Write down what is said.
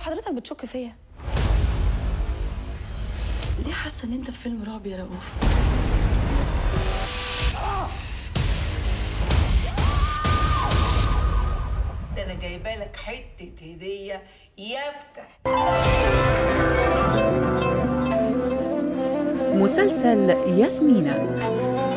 حضرتك بتشك فيا ليه حاسه ان انت في فيلم رعب يا رؤوف ده انا جايبه لك حته هديه يافته مسلسل ياسمينة